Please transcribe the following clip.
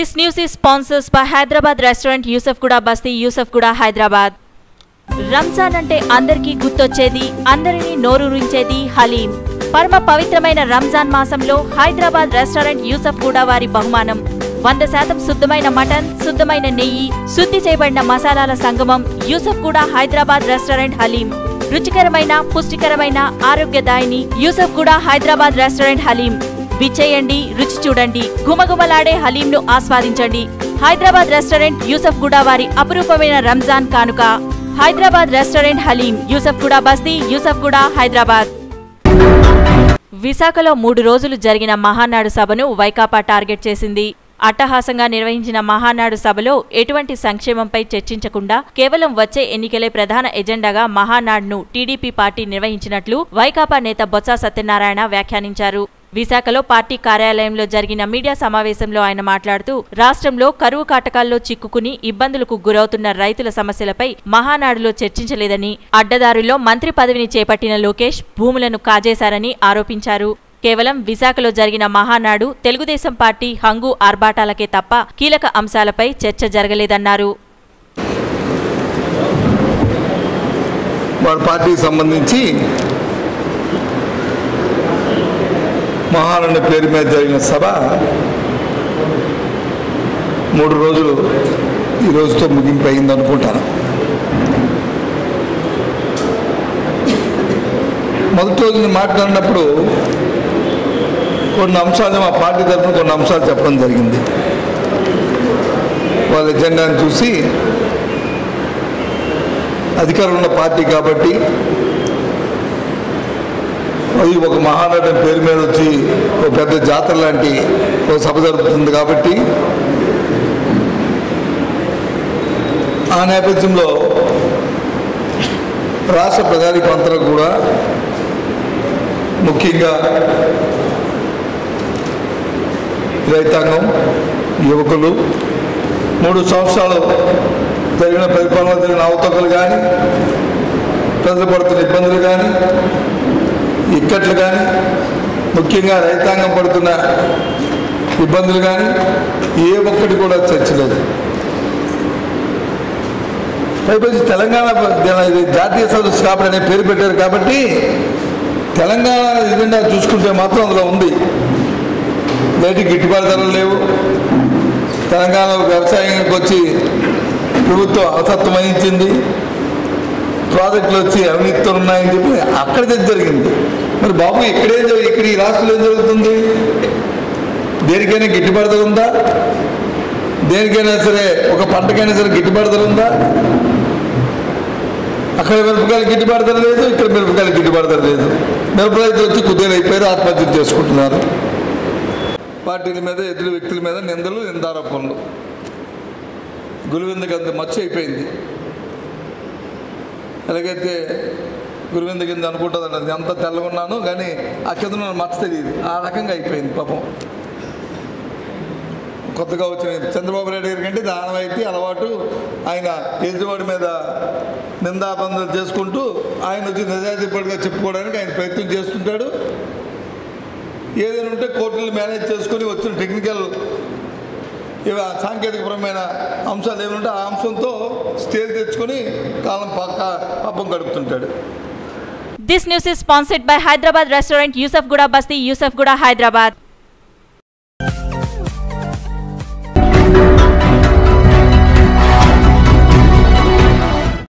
This news is sponsored by Hyderabad restaurant Yusuf Kuda Basti, Yusuf Kuda, Hyderabad. Ramzan అంటే అందరికీ గుర్తొచ్చేది అందరినీ నోరూరించేది హలీం పరమ పవిత్రమైన రంజాన్ మాసంలో హైదరాబాద్ రెస్టారెంట్ యూసఫ్ కూడా వారి బహుమానం వంద శాతం శుద్ధమైన మటన్ శుద్ధమైన నెయ్యి శుద్ధి చేయబడిన మసాలాల సంగమం యూసఫ్ కూడా హైదరాబాద్ రెస్టారెంట్ హలీం రుచికరమైన పుష్టికరమైన ఆరోగ్యదాయిని యూసఫ్ కూడా హైదరాబాద్ రెస్టారెంట్ హలీం విచ్చేయండి రుచి చూడండి గుమగుమలాడే హలీంను ఆస్వాదించండి హైదరాబాద్ రెస్టారెంట్ యూసఫ్ కూడా వారి అపురూపమైన రంజాన్ కానుక హైదరాబాద్ రెస్టారెంట్ హలీం యూసఫ్ కూడా బస్తీ యూసఫ్ కూడా హైదరాబాద్ విశాఖలో మూడు రోజులు జరిగిన మహానాడు సభను వైకాపా టార్గెట్ చేసింది అట్టహాసంగా నిర్వహించిన మహానాడు సభలో ఎటువంటి సంక్షేమంపై చర్చించకుండా కేవలం వచ్చే ఎన్నికలే ప్రధాన ఎజెండాగా మహానాడును టీడీపీ పార్టీ నిర్వహించినట్లు వైకాపా నేత బొత్స సత్యనారాయణ వ్యాఖ్యానించారు విశాఖలో పార్టీ కార్యాలయంలో జరిగిన మీడియా సమావేశంలో ఆయన మాట్లాడుతూ రాష్ట్రంలో కరువు కాటకాల్లో చిక్కుకుని ఇబ్బందులకు గురవుతున్న రైతుల సమస్యలపై మహానాడులో చర్చించలేదని అడ్డదారుల్లో మంత్రి పదవిని చేపట్టిన లోకేష్ భూములను కాజేశారని ఆరోపించారు కేవలం విశాఖలో జరిగిన మహానాడు తెలుగుదేశం పార్టీ హంగు ఆర్భాటాలకే తప్ప కీలక అంశాలపై చర్చ జరగలేదన్నారు వారి పార్టీకి సంబంధించి మహారాణ పేరు మీద జరిగిన సభ మూడు రోజులు ఈ రోజుతో ముగింపు అయింది అనుకుంటాను మొదటి రోజు నేను మాట్లాడినప్పుడు కొన్ని అంశాలు మా పార్టీ తరఫున కొన్ని అంశాలు చెప్పడం జరిగింది వాళ్ళ ఎజెండాను చూసి అధికారం ఉన్న పార్టీ కాబట్టి అది ఒక మహానాడు పేరు మీద వచ్చి ఒక పెద్ద జాతర లాంటి ఒక సభ జరుగుతుంది కాబట్టి ఆ నేపథ్యంలో రాష్ట్ర ప్రజానికంతా కూడా ముఖ్యంగా రైతాంగం యువకులు మూడు సంవత్సరాలు జరిగిన పరిపాలన జరిగిన అవతకలు కానీ ప్రజలు పడుతున్న ఇబ్బందులు కానీ ఇక్కట్లు కానీ ముఖ్యంగా రైతాంగం పడుతున్న ఇబ్బందులు కానీ ఏ ఒక్కటి కూడా చర్చ లేదు పైపొచ్చి తెలంగాణ ఇది జాతీయ సదస్సు కాబట్టి అనే పేరు పెట్టారు కాబట్టి తెలంగాణ ఎజెండా చూసుకుంటే మాత్రం అందులో ఉంది నేటికి గిట్టుబాటు ధరలు లేవు తెలంగాణ వ్యవసాయానికి వచ్చి ప్రభుత్వం అసత్వం వహించింది ప్రాజెక్టులు వచ్చి అవినీతితో ఉన్నాయని చెప్పి అక్కడ చర్చ జరిగింది మరి బాబు ఇక్కడే జరు- ఇక్కడ ఈ రాష్ట్రంలో ఏం జరుగుతుంది దేనికైనా గిట్టుబాటు ధర ఉందా దేనికైనా సరే ఒక పంటకైనా సరే గిట్టుబాటు ధర ఉందా అక్కడ మిరపకాయలు గిట్టుబాటు ధర లేదు ఇక్కడ మిరపకాయలు గిట్టుబాటు ధర లేదు మిరప రైతులు వచ్చి కుదేలు అయిపోయారు ఆత్మహత్యలు చేసుకుంటున్నారు పార్టీల మీద ఎదురు వ్యక్తుల మీద నిందలు నిందారోపణలు గురువిందకి అంత మచ్చ అయిపోయింది ఎలాగైతే గురువింద కింద అనుకుంటుందండి అది అంత తెల్లగా ఉన్నాను కానీ ఆ కింద ఉన్న మచ్చ తెలియదు ఆ రకంగా అయిపోయింది పాపం కొత్తగా వచ్చిన చంద్రబాబు నాయుడు గారి కంటే దానవైతే అలవాటు ఆయన ఎదుటివాడి మీద నిందాబంధాలు చేసుకుంటూ ఆయన వచ్చి నిజాయితీపడిగా చెప్పుకోవడానికి ఆయన ప్రయత్నం చేస్తుంటాడు ఏదైనా ఉంటే కోర్టులు మేనేజ్ చేసుకొని వచ్చిన టెక్నికల్ ఇవి సాంకేతికపరమైన అంశాలు ఏమంటే ఆ అంశంతో స్టేజ్ తెచ్చుకొని కాలం పక్క పబ్బం గడుపుతుంటాడు This news is sponsored by Hyderabad restaurant Yusuf Kuda Basti, Yusuf Kuda, Hyderabad.